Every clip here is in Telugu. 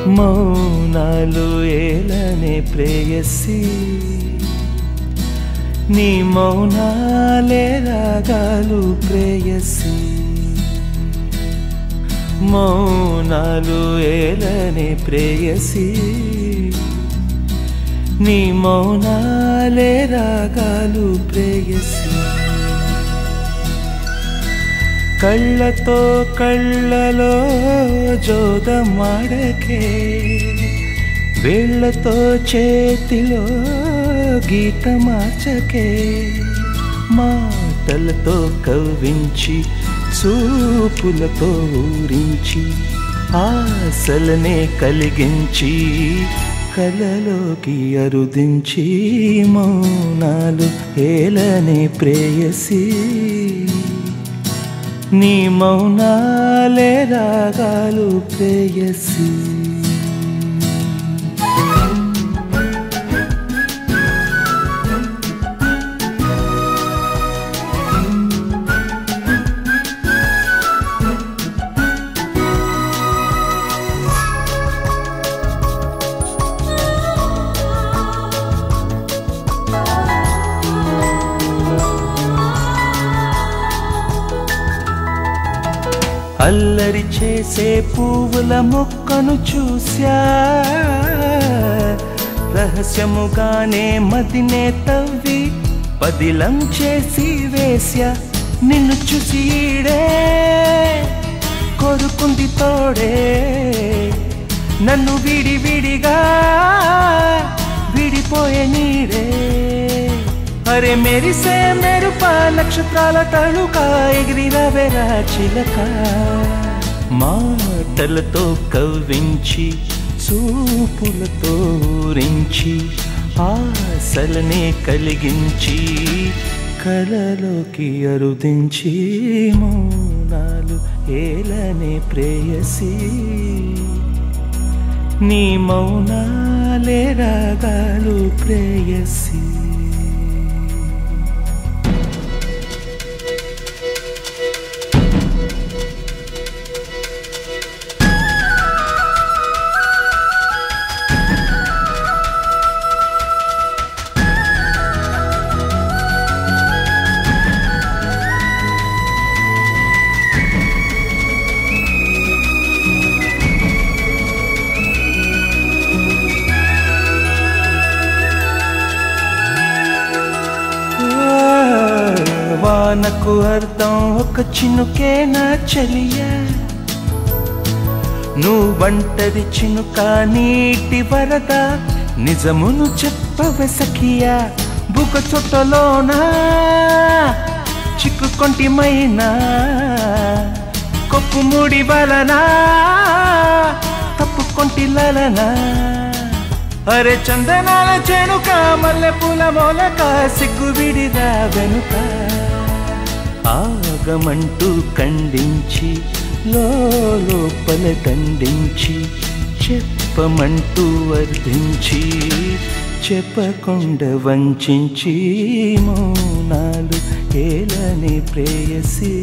మౌనాలు ఏలనే ప్రేయసి నీ మౌనాలే రాగాలు ప్రేయసి మౌనాలు ఏలనే ప్రేయసి నీ మౌనాలే రాగాలు ప్రేయసి కళ్ళతో కళ్ళలో జోదమాడకే వేళ్ళతో చేతిలో గీత మార్చకే మాటలతో కవ్వించి చూపులతో ఊరించి ఆశలనే కలిగించి కలలోకి అరుదించి మౌనాలు ఏలని ప్రేయసి నీ మౌనాలే రాగాలు ప్రేయసి అల్లరి చేసే పువ్వుల మొక్కను చూసా రహస్యముగానే మదినే తవ్వి పదిలం చేసి వేశ్యా నిన్ను చూసి ఈడే కొరుకుంది తోడే నన్ను విడి విడిగా విడిపోయే నీడే అరే మెరిసే మెరుప నక్షత్రాల తళుక ఎగిరిన వెరా చిలక మాటలతో కవ్వించి చూపులతో ఊరించి ఆశలనే కలిగించి కలలోకి అరుదించి మౌనాలు ఏలనే ప్రేయసి నీ మౌనాలే రాగాలు ప్రేయసి వానకు అర్థం ఒక చినుకే నా చెలియా నువ్వంటది చినుక నీటి వరద నిజమును చెప్పవే సఖియా బుగ చుట్టలోనా చిక్కుకొంటిమైనా కొప్పు ముడి వలనా తప్పుకొంటి లలనా అరే చందనాల చెనుక మల్లె పూల మొలక సిగ్గు విడిరా వెనుక ఆగమంటూ ఖండించి లోపల ఖండించి చెప్పమంటూ వర్ధించి చెప్పకుండా వంచించి మౌనాలు ఏలని ప్రేయసి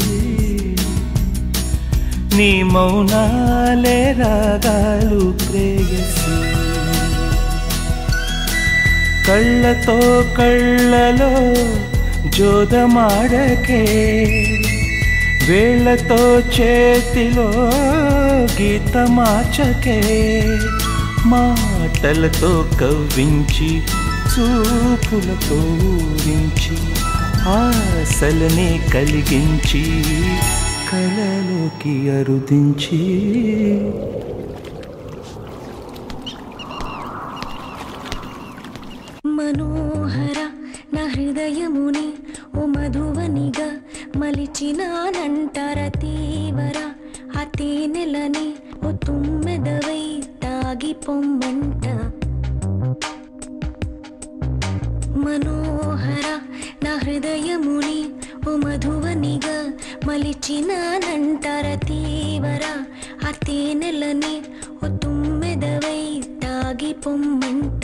నీ మౌనాలే రాగాలు ప్రేయసి కళ్ళతో కళ్ళలో జోదమాడకే వేళ్ళతో చేతిలో గీత మార్చకే మాటలతో కవ్వించి చూపులతో ఊరించి ఆశలనే కలిగించి కలలోకి అరుదించి మనోహర నా హృదయముని ఓ మధువనిగా మలిచినానంటర తీవర ఆ తేనెలని ఓ తుమ్మెదవై తాగి పొమ్మంట మనోహర నా హృదయముని ఓ మధువనిగా మలిచినానంటర తీవర ఆ తేనెలని ఓ తుమ్మెదవై తాగి పొమ్మంట